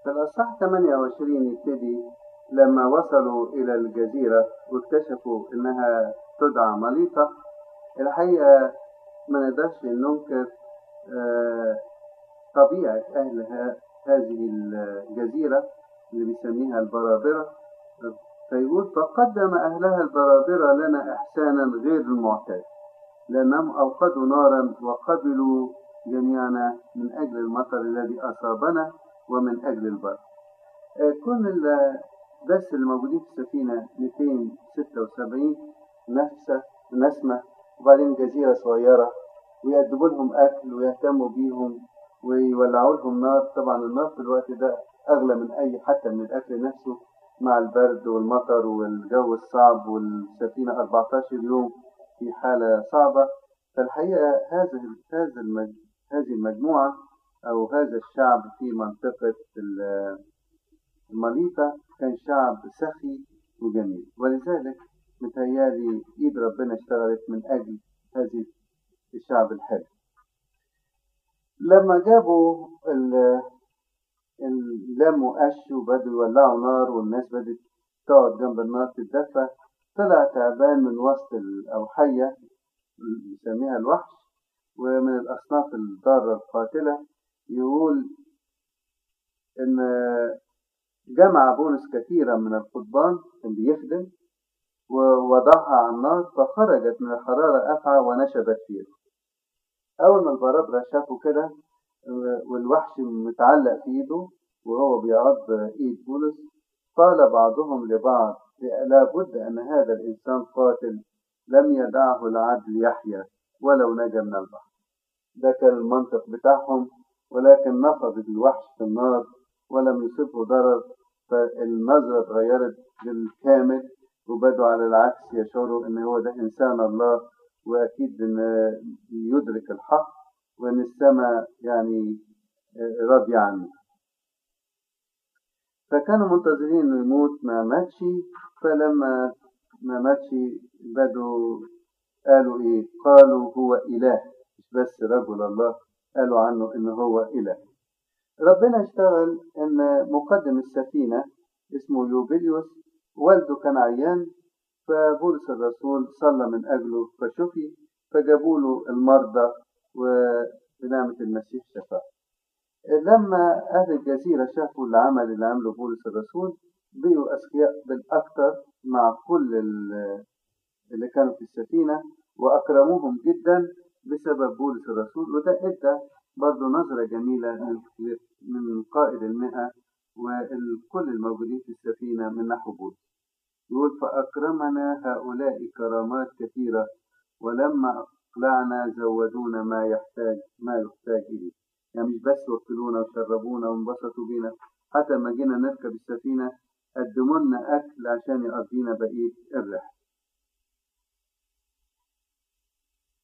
في الأصحاح 28 يبتدي لما وصلوا إلى الجزيرة واكتشفوا إنها تدعى مليطة الحقيقة ما نقدرش ننكر آه، طبيعة أهل ه- هذه الجزيرة اللي بيسميها البرابرة فيقول فقدم أهلها البرابرة لنا إحسانا غير المعتاد لأنهم أوقدوا نارا وقبلوا جميعنا من أجل المطر الذي أصابنا ومن أجل البر آه، كون ال- بس الموجودين في السفينة 276 نفسة نسمة وبعدين جزيرة صغيرة ويقدموا لهم أكل ويهتموا بيهم ويولعوا لهم نار طبعا النار في الوقت ده أغلى من أي حتى من الأكل نفسه مع البرد والمطر والجو الصعب والسفينة 14 يوم في حالة صعبة فالحقيقة هذا هذا المج... هذه المجموعة أو هذا الشعب في منطقة ال- المليطة كان شعب سخي وجميل ولذلك متهيالي إيد ربنا اشتغلت من أجل هذه الشعب الحلو لما جابوا ال- ال- لموا قش وبدوا يولعوا نار والناس بدت تقعد جنب النار تتدفى طلع تعبان من وسط الأوحية اللي بيسميها الوحش ومن الأصناف الضارة القاتلة يقول إن جمع بولس كثيرا من القضبان كان بيخدم ووضعها على النار فخرجت من الحرارة أفعى ونشبت فيه أول ما البرابرة شافوا كده والوحش متعلق في إيده وهو بيعض إيد بولس قال بعضهم لبعض لابد أن هذا الإنسان قاتل لم يدعه العدل يحيا ولو نجا من البحر ده كان المنطق بتاعهم ولكن نفض الوحش في النار ولم يصبه ضرر فالنظرة اتغيرت بالكامل وبدوا على العكس يشعروا ان هو ده انسان الله واكيد ان يدرك الحق وان السماء يعني راضية عنه فكانوا منتظرين انه يموت ما ماتش فلما ما ماتش بدوا قالوا ايه قالوا هو اله مش بس رجل الله قالوا عنه ان هو اله ربنا اشتغل ان مقدم السفينة اسمه يوبيليوس والده كان عيان فبولس الرسول صلى من أجله فشفي فجابوا له المرضى وبنعمة المسيح شفاه لما أهل الجزيرة شافوا العمل اللي عمله بولس الرسول بقوا أذكياء بالأكثر مع كل اللي كانوا في السفينة وأكرموهم جدا بسبب بولس الرسول وده إدى برضه نظرة جميلة من قائد المئة وكل الموجودين في السفينة من نحو بولس يقول فأكرمنا هؤلاء كرامات كثيرة ولما أقلعنا زودونا ما يحتاج ما يحتاج إليه يعني مش بس وكلونا وشربونا وانبسطوا بينا حتى ما جينا نركب السفينة قدموا لنا أكل عشان يقضينا بقية الرحلة